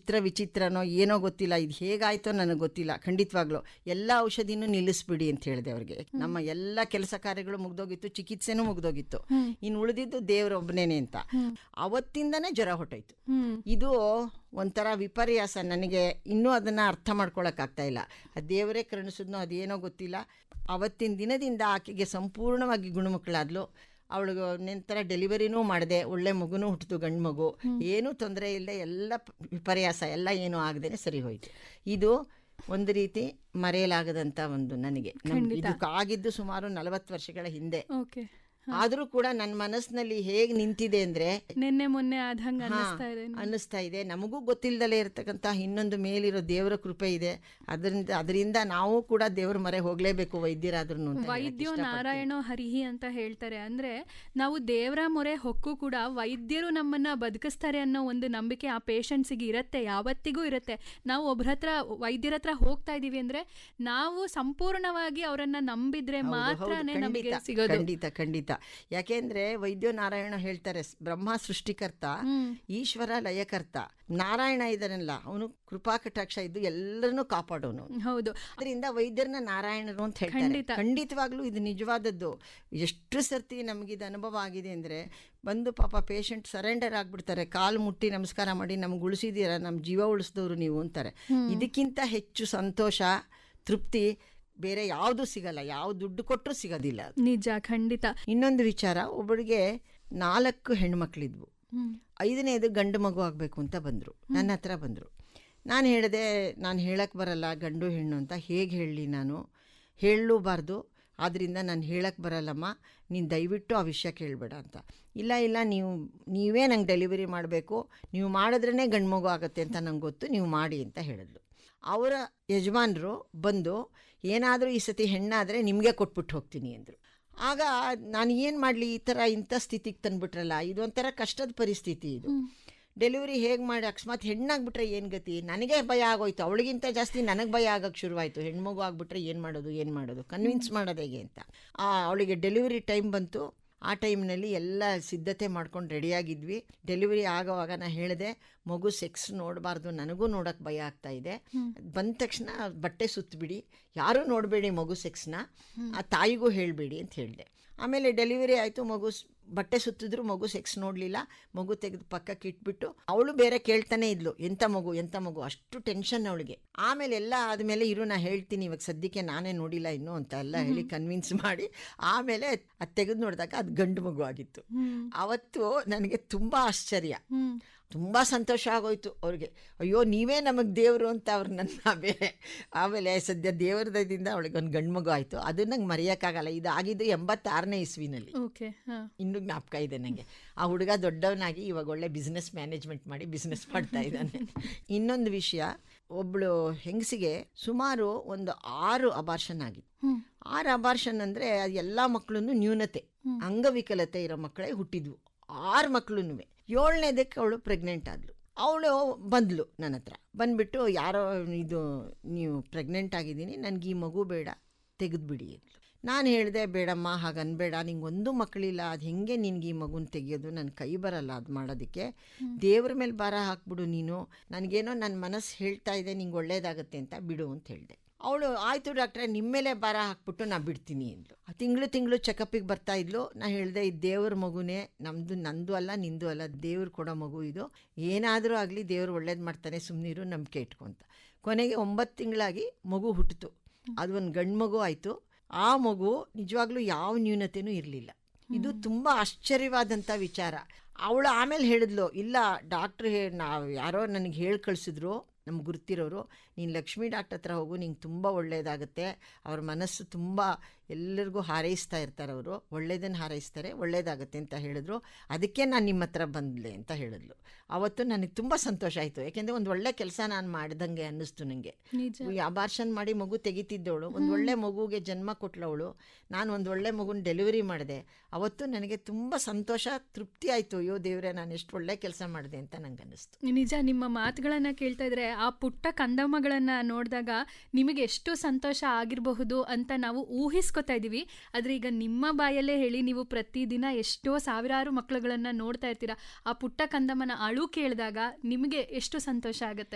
ಚಿತ್ರ ವಿಚಿತ್ರನೋ ಏನೋ ಗೊತ್ತಿಲ್ಲ ಇದು ಹೇಗಾಯ್ತೋ ನನಗೆ ಗೊತ್ತಿಲ್ಲ ಖಂಡಿತವಾಗ್ಲೂ ಎಲ್ಲ ಔಷಧಿನೂ ನಿಲ್ಲಿಸ್ಬಿಡಿ ಅಂತ ಹೇಳಿದೆ ಅವ್ರಿಗೆ ನಮ್ಮ ಎಲ್ಲ ಕೆಲಸ ಕಾರ್ಯಗಳು ಮುಗ್ದೋಗಿತ್ತು ಚಿಕಿತ್ಸೆನೂ ಮುಗ್ದೋಗಿತ್ತು ಇನ್ನು ಉಳಿದಿದ್ದು ದೇವರೊಬ್ಬನೇನೆ ಅಂತ ಅವತ್ತಿಂದನೇ ಜ್ವರ ಹೊಟ್ಟೋಯ್ತು ಹ್ಮ್ ಇದು ಒಂಥರ ವಿಪರ್ಯಾಸ ನನಗೆ ಇನ್ನೂ ಅದನ್ನು ಅರ್ಥ ಮಾಡ್ಕೊಳಕ್ಕಾಗ್ತಾ ಇಲ್ಲ ಆ ದೇವರೇ ಕರುಣಿಸಿದ್ನೋ ಅದೇನೋ ಗೊತ್ತಿಲ್ಲ ಅವತ್ತಿನ ದಿನದಿಂದ ಆಕೆಗೆ ಸಂಪೂರ್ಣವಾಗಿ ಗುಣಮುಖಳಾದ್ಲು ಅವಳಿಗೆ ನಂತರ ಡೆಲಿವರಿನೂ ಮಾಡಿದೆ ಒಳ್ಳೆ ಮಗುನೂ ಹುಟ್ಟಿತು ಗಂಡು ಮಗು ಏನೂ ತೊಂದರೆ ಇಲ್ಲದೆ ಎಲ್ಲ ಪ- ವಿಪರ್ಯಾಸ ಎಲ್ಲ ಏನೂ ಆಗದೇನೆ ಸರಿ ಹೋಯಿತು ಇದು ಒಂದು ರೀತಿ ಮರೆಯಲಾಗದಂಥ ಒಂದು ನನಗೆ ನಮ್- ಇದಕ್ಕೆ ಆಗಿದ್ದು ಸುಮಾರು ನಲವತ್ತು ವರ್ಷಗಳ ಹಿಂದೆ ಓಕೆ ಆದರೂ ಕೂಡ ನನ್ನ ಮನಸ್ಸಿನಲ್ಲಿ ಹೇಗೆ ನಿಂತಿದೆ ಅಂದರೆ ನಿನ್ನೆ ಮೊನ್ನೆ ಆದಂಗ ಅನ್ನಿಸ್ತಾ ಇದೆ ಅನ್ನಿಸ್ತಾ ಇದೆ ನಮಗೂ ಗೊತ್ತಿಲ್ಲದಲೇ ಇರತಕ್ಕಂಥ ಇನ್ನೊಂದು ಮೇಲಿರೋ ದೇವರ ಕೃಪೆ ಇದೆ ಅದರಿಂದ ಅದರಿಂದ ನಾವು ಕೂಡ ದೇವರ ಮರೆ ಹೋಗಲೇಬೇಕು ವೈದ್ಯರಾದ್ರೂ ವೈದ್ಯೋ ನಾರಾಯಣೋ ಹರಿಹಿ ಅಂತ ಹೇಳ್ತಾರೆ ಅಂದ್ರೆ ನಾವು ದೇವರ ಮೊರೆ ಹೊಕ್ಕು ಕೂಡ ವೈದ್ಯರು ನಮ್ಮನ್ನ ಬದುಕಿಸ್ತಾರೆ ಅನ್ನೋ ಒಂದು ನಂಬಿಕೆ ಆ ಪೇಷಂಟ್ಸಿಗೆ ಇರತ್ತೆ ಯಾವತ್ತಿಗೂ ಇರುತ್ತೆ ನಾವು ಒಬ್ರ ಹತ್ರ ವೈದ್ಯರ ಹತ್ರ ಹೋಗ್ತಾ ಇದೀವಿ ಅಂದ್ರೆ ನಾವು ಸಂಪೂರ್ಣವಾಗಿ ಅವರನ್ನ ನಂಬಿದ್ರೆ ಮಾತ್ರನೇ ನಮಗೆ ಸಿಗೋದು ಖಂಡಿತ ಖಂಡಿತ ಯಾಕೆಂದ್ರೆ ವೈದ್ಯ ನಾರಾಯಣ ಹೇಳ್ತಾರೆ ಸ್- ಬ್ರಹ್ಮ ಸೃಷ್ಟಿಕರ್ತ ಈಶ್ವರ ಲಯಕರ್ತ ನಾರಾಯಣ ಇದನ್ನಲ್ಲ ಅವನು ಕೃಪಾ ಕಟಾಕ್ಷ ಇದ್ದು ಎಲ್ಲರನ್ನೂ ಕಾಪಾಡೋನು ಅವ್ನು. ಹೌದು ಅದರಿಂದ ವೈದ್ಯರನ್ನ ನಾರಾಯಣರು ಅಂತ ಹೇಳ್ತಾರೆ ಖಂಡಿತ. ಖಂಡಿತವಾಗ್ಲೂ ಇದು ನಿಜವಾದದ್ದು ಎಷ್ಟು ಸರ್ತಿ ನಮಗಿದು ಅನುಭವ ಆಗಿದೆ ಅಂದರೆ ಬಂದು ಪಾಪ ಪೇಷಂಟ್ ಸರೆಂಡರ್ ಆಗ್ಬಿಡ್ತಾರೆ ಕಾಲು ಮುಟ್ಟಿ ನಮಸ್ಕಾರ ಮಾಡಿ ನಮ್ಗೆ ಉಳಿಸಿದ್ದೀರಾ ನಮ್ಮ ಜೀವ ಉಳಿಸಿದವರು ನೀವು ಅಂತಾರೆ ಇದಕ್ಕಿಂತ ಹೆಚ್ಚು ಸಂತೋಷ ತೃಪ್ತಿ ಬೇರೆ ಯಾವುದು ಸಿಗಲ್ಲ ಯಾವ ದುಡ್ಡು ಕೊಟ್ಟರು ಸಿಗೋದಿಲ್ಲ ಅದು. ನಿಜ ಖಂಡಿತ ಇನ್ನೊಂದು ವಿಚಾರ ಒಬ್ಬಳಿಗೆ ನಾಲ್ಕು ಹೆಣ್ಮಕ್ಳಿದ್ವು ಹ್ಮ್ ಐದನೇದು ಗಂಡು ಮಗು ಆಗಬೇಕು ಅಂತ ಬಂದರು ನನ್ನ ಹತ್ರ ಬಂದರು ನಾನು ಹೇಳಿದೆ ನಾನು ಹೇಳಕ್ಕೆ ಬರಲ್ಲ ಗಂಡು ಹೆಣ್ಣು ಅಂತ ಹೇಗೆ ಹೇಳಲಿ ನಾನು ಹೇಳಲೂಬಾರ್ದು ಆದ್ದರಿಂದ ನಾನು ಹೇಳಕ್ಕೆ ಬರಲ್ಲಮ್ಮ ನೀನು ದಯವಿಟ್ಟು ಆ ವಿಷಯ ಕೇಳಬೇಡ ಅಂತ ಇಲ್ಲ ಇಲ್ಲ ನೀವು ನೀವೇ ನಂಗೆ ಡೆಲಿವರಿ ಮಾಡಬೇಕು ನೀವು ಮಾಡಿದ್ರೇ ಗಂಡು ಮಗು ಆಗುತ್ತೆ ಅಂತ ನಂಗೆ ಗೊತ್ತು ನೀವು ಮಾಡಿ ಅಂತ ಹೇಳಿದ್ಲು ಅವರ ಯಜಮಾನರು ಬಂದು ಏನಾದರೂ ಈ ಸತಿ ಹೆಣ್ಣಾದರೆ ನಿಮಗೆ ಕೊಟ್ಬಿಟ್ಟು ಹೋಗ್ತೀನಿ ಅಂದರು ಆಗ ನಾನು ಏನು ಮಾಡಲಿ ಈ ಥರ ಇಂಥ ಸ್ಥಿತಿಗೆ ತಂದುಬಿಟ್ರಲ್ಲ ಇದೊಂಥರ ಕಷ್ಟದ ಪರಿಸ್ಥಿತಿ ಇದು ಡೆಲಿವರಿ ಹೇಗೆ ಮಾಡಿ ಅಕಸ್ಮಾತ್ ಹೆಣ್ಣಾಗ್ಬಿಟ್ರೆ ಏನು ಗತಿ ನನಗೆ ಭಯ ಆಗೋಯ್ತು ಅವಳಿಗಿಂತ ಜಾಸ್ತಿ ನನಗೆ ಭಯ ಆಗೋಕ್ಕೆ ಶುರುವಾಯಿತು ಹೆಣ್ಮಗು ಆಗ್ಬಿಟ್ರೆ ಏನು ಮಾಡೋದು ಏನು ಮಾಡೋದು ಕನ್ವಿನ್ಸ್ ಮಾಡೋದು ಹೇಗೆ ಅಂತ ಆ, ಅವಳಿಗೆ ಡೆಲಿವರಿ ಟೈಮ್ ಬಂತು ಆ ಟೈಮ್ನಲ್ಲಿ ಎಲ್ಲ ಸಿದ್ಧತೆ ಮಾಡ್ಕೊಂಡು ರೆಡಿಯಾಗಿದ್ವಿ ಡೆಲಿವರಿ ಆಗೋವಾಗ ನಾನು ಹೇಳಿದೆ ಮಗು ಸೆಕ್ಸ್ ನೋಡಬಾರ್ದು ನನಗೂ ನೋಡೋಕೆ ಭಯ ಆಗ್ತಾ ಇದೆ ಬಂದ ತಕ್ಷಣ ಬಟ್ಟೆ ಸುತ್ತಬಿಡಿ ಯಾರೂ ನೋಡಬೇಡಿ ಮಗು ಸೆಕ್ಸ್ನ ಆ ತಾಯಿಗೂ ಹೇಳಬೇಡಿ ಅಂತ ಹೇಳಿದೆ ಆಮೇಲೆ ಡೆಲಿವರಿ ಆಯಿತು ಮಗು ಸ್- ಬಟ್ಟೆ ಸುತ್ತಿದ್ರು ಮಗು ಸೆಕ್ಸ್ ನೋಡಲಿಲ್ಲ ಮಗು ತೆಗೆದು ಪಕ್ಕಕ್ಕೆ ಇಟ್ಬಿಟ್ಟು ಅವಳು ಬೇರೆ ಕೇಳ್ತಾನೆ ಇದ್ಲು ಎಂಥ ಮಗು ಎಂಥ ಮಗು ಅಷ್ಟು ಟೆನ್ಷನ್ ಅವಳಿಗೆ ಆಮೇಲೆ ಎಲ್ಲ ಆದಮೇಲೆ ಇರು ನಾ ಹೇಳ್ತೀನಿ ಇವಾಗ ಸದ್ಯಕ್ಕೆ ನಾನೇ ನೋಡಿಲ್ಲ ಇನ್ನೂ ಅಂತ ಎಲ್ಲ ಹೇಳಿ ಕನ್ವಿನ್ಸ್ ಮಾಡಿ ಆಮೇಲೆ ಅದು ತೆಗೆದು ನೋಡಿದಾಗ ಅದು ಗಂಡು ಮಗು ಆಗಿತ್ತು ಅವತ್ತು ನನಗೆ ತುಂಬ ಆಶ್ಚರ್ಯ ಹ್ಮ್ ತುಂಬ ಸಂತೋಷ ಆಗೋಯ್ತು ಅವ್ರಿಗೆ ಅಯ್ಯೋ ನೀವೇ ನಮಗೆ ದೇವರು ಅಂತ ಅವ್ರು ನನ್ನ ಬೇರೆ ಆಮೇಲೆ ಸದ್ಯ ದೇವರದಿಂದ ಅವಳಿಗೆ ಒಂದು ಗಂಡು ಮಗು ಆಯಿತು ಅದು ನಂಗೆ ಮರೆಯೋಕ್ಕಾಗಲ್ಲ ಇದು ಆಗಿದ್ದು ಎಂಬತ್ತಾರನೇ ಇಸ್ವಿನಲ್ಲಿ ಓಕೆ ಹಾ ಇನ್ನೂ ಜ್ಞಾಪಕ ಇದೆ ನನಗೆ ಆ ಹುಡುಗ ದೊಡ್ಡವನಾಗಿ ಇವಾಗ ಒಳ್ಳೆ ಬಿಸ್ನೆಸ್ ಮ್ಯಾನೇಜ್ಮೆಂಟ್ ಮಾಡಿ ಬಿಸ್ನೆಸ್ ಮಾಡ್ತಾ ಇದ್ದಾನೆ ಇನ್ನೊಂದು ವಿಷಯ ಒಬ್ಬಳು ಹೆಂಗಸಿಗೆ ಸುಮಾರು ಒಂದು ಆರು ಅಬಾರ್ಷನ್ ಆಗಿತ್ತು ಹ್ಮ್ ಆರು ಅಬಾರ್ಷನ್ ಅಂದರೆ ಅದು ಎಲ್ಲ ಮಕ್ಕಳು ನ್ಯೂನತೆ ಅಂಗವಿಕಲತೆ ಇರೋ ಮಕ್ಕಳೇ ಹುಟ್ಟಿದ್ವು ಆರು ಮಕ್ಕಳು ಏಳನೇದಕ್ಕೆ ಅವಳು ಪ್ರೆಗ್ನೆಂಟ್ ಆದ್ಲು ಅವಳು ಬಂದ್ಲು ನನ್ನ ಹತ್ರ ಬಂದ್ಬಿಟ್ಟು ಯಾರೋ ಇದು ನೀವು ಪ್ರೆಗ್ನೆಂಟ್ ಆಗಿದ್ದೀನಿ ನನಗೆ ಈ ಮಗು ಬೇಡ ತೆಗೆದುಬಿಡಿ ಅಂದ್ಲು ನಾನು ಹೇಳಿದೆ ಬೇಡಮ್ಮ ಹಾಗೆ ಅನ್ಬೇಡ ನಿಂಗೆ ಒಂದು ಮಕ್ಕಳಿಲ್ಲ ಅದು ಹೆಂಗೆ ನಿನ್ಗೆ ಈ ಮಗುನ ತೆಗಿಯೋದು ನನ್ನ ಕೈ ಬರಲ್ಲ ಅದು ಮಾಡೋದಕ್ಕೆ ದೇವ್ರ ಮೇಲೆ ಭಾರ ಹಾಕ್ಬಿಡು ನೀನು ನನಗೇನೋ ನನ್ನ ಮನಸ್ಸು ಹೇಳ್ತಾ ಇದೆ ನಿಂಗೆ ಒಳ್ಳೇದಾಗತ್ತೆ ಅಂತ ಬಿಡು ಅಂತ ಹೇಳಿದೆ ಅವಳು ಆಯಿತು ಡಾಕ್ಟ್ರೆ ನಿಮ್ಮ ಮೇಲೆ ಭಾರ ಹಾಕ್ಬಿಟ್ಟು ನಾ ಬಿಡ್ತೀನಿ ಅಂದ್ಲು ತಿಂಗಳು ತಿಂಗಳು ಚೆಕಪ್ಪಿಗೆ ಬರ್ತಾ ಇದ್ಲು ನಾ ಹೇಳಿದೆ ಇದು ದೇವ್ರ ಮಗುನೇ ನಮ್ಮದು ನಂದು ಅಲ್ಲ ನಿಂದು ಅಲ್ಲ ದೇವ್ರು ಕೊಡೋ ಮಗು ಇದು ಏನಾದರೂ ಆಗಲಿ ದೇವ್ರು ಒಳ್ಳೇದು ಮಾಡ್ತಾನೆ ಸುಮ್ಮನಿರು ನಂಬಿಕೆ ಇಟ್ಕೊಂತ ಕೊನೆಗೆ ಒಂಬತ್ತು ತಿಂಗಳಾಗಿ ಮಗು ಹುಟ್ಟಿತು ಅದು ಒಂದು ಗಂಡು ಮಗು ಆಯಿತು ಆ ಮಗು ನಿಜವಾಗ್ಲೂ ಯಾವ ನ್ಯೂನತೆನೂ ಇರಲಿಲ್ಲ ಇದು ತುಂಬ ಆಶ್ಚರ್ಯವಾದಂಥ ವಿಚಾರ ಅವಳು ಆಮೇಲೆ ಹೇಳಿದ್ಲು ಇಲ್ಲ ಡಾಕ್ಟ್ರು ಹೇ ನಾವು ಯಾರೋ ನನಗೆ ಹೇಳಿ ಕಳಿಸಿದ್ರು ನಮ್ಗೆ ಗುರ್ತಿರೋರು ನೀನು ಲಕ್ಷ್ಮೀ ಡಾಕ್ಟರ್ ಹತ್ರ ಹೋಗು ನಿಂಗೆ ತುಂಬ ಒಳ್ಳೆಯದಾಗುತ್ತೆ ಅವ್ರ ಮನಸ್ಸು ತುಂಬ ಎಲ್ಲರಿಗೂ ಹಾರೈಸ್ತಾ ಇರ್ತಾರೆ ಅವರು ಒಳ್ಳೇದನ್ನು ಹಾರೈಸ್ತಾರೆ ಒಳ್ಳೇದಾಗುತ್ತೆ ಅಂತ ಹೇಳಿದ್ರು ಅದಕ್ಕೆ ನಾನು ನಿಮ್ಮ ಹತ್ರ ಬಂದ್ಲೆ ಅಂತ ಹೇಳಿದ್ಲು ಅವತ್ತು ನನಗೆ ತುಂಬ ಸಂತೋಷ ಆಯಿತು ಯಾಕೆಂದರೆ ಒಂದು ಒಳ್ಳೆ ಕೆಲಸ ನಾನು ಮಾಡ್ದಂಗೆ ಅನ್ನಿಸ್ತು ನನಗೆ ನಿಜ ಅಬಾರ್ಷನ್ ಮಾಡಿ ಮಗು ತೆಗಿತಿದ್ದವಳು ಒಂದು ಒಳ್ಳೆ ಮಗುಗೆ ಜನ್ಮ ಕೊಟ್ಲವಳು ನಾನು ಒಂದು ಒಳ್ಳೆ ಮಗುನ ಡೆಲಿವರಿ ಮಾಡಿದೆ ಅವತ್ತು ನನಗೆ ತುಂಬ ಸಂತೋಷ ತೃಪ್ತಿ ಆಯಿತು ಅಯ್ಯೋ ದೇವ್ರೆ ನಾನು ಎಷ್ಟು ಒಳ್ಳೆ ಕೆಲಸ ಮಾಡಿದೆ ಅಂತ ನಂಗೆ ಅನ್ನಿಸ್ತು ನಿಜ ನಿಮ್ಮ ಮಾತುಗಳನ್ನ ಕೇಳ್ತಾ ಇದ್ರೆ ಆ ಪುಟ್ಟ ಕಂದಮ್ಮಗಳನ್ನ ನೋಡಿದಾಗ ನಿಮಗೆ ಎಷ್ಟು ಸಂತೋಷ ಆಗಿರಬಹುದು ಅಂತ ನಾವು ಊಹಿಸ್ಕೊತಾ ಇದೀವಿ ಆದ್ರೆ ಈಗ ನಿಮ್ಮ ಬಾಯಲ್ಲೇ ಹೇಳಿ ನೀವು ಪ್ರತಿದಿನ ಎಷ್ಟೋ ಸಾವಿರಾರು ಮಕ್ಕಳುಗಳನ್ನ ನೋಡ್ತಾ ಇರ್ತೀರಾ ಆ ಪುಟ್ಟ ಕಂದಮ್ಮನ ಅಳು ಕೇಳಿದಾಗ ನಿಮಗೆ ಎಷ್ಟು ಸಂತೋಷ ಆಗುತ್ತೆ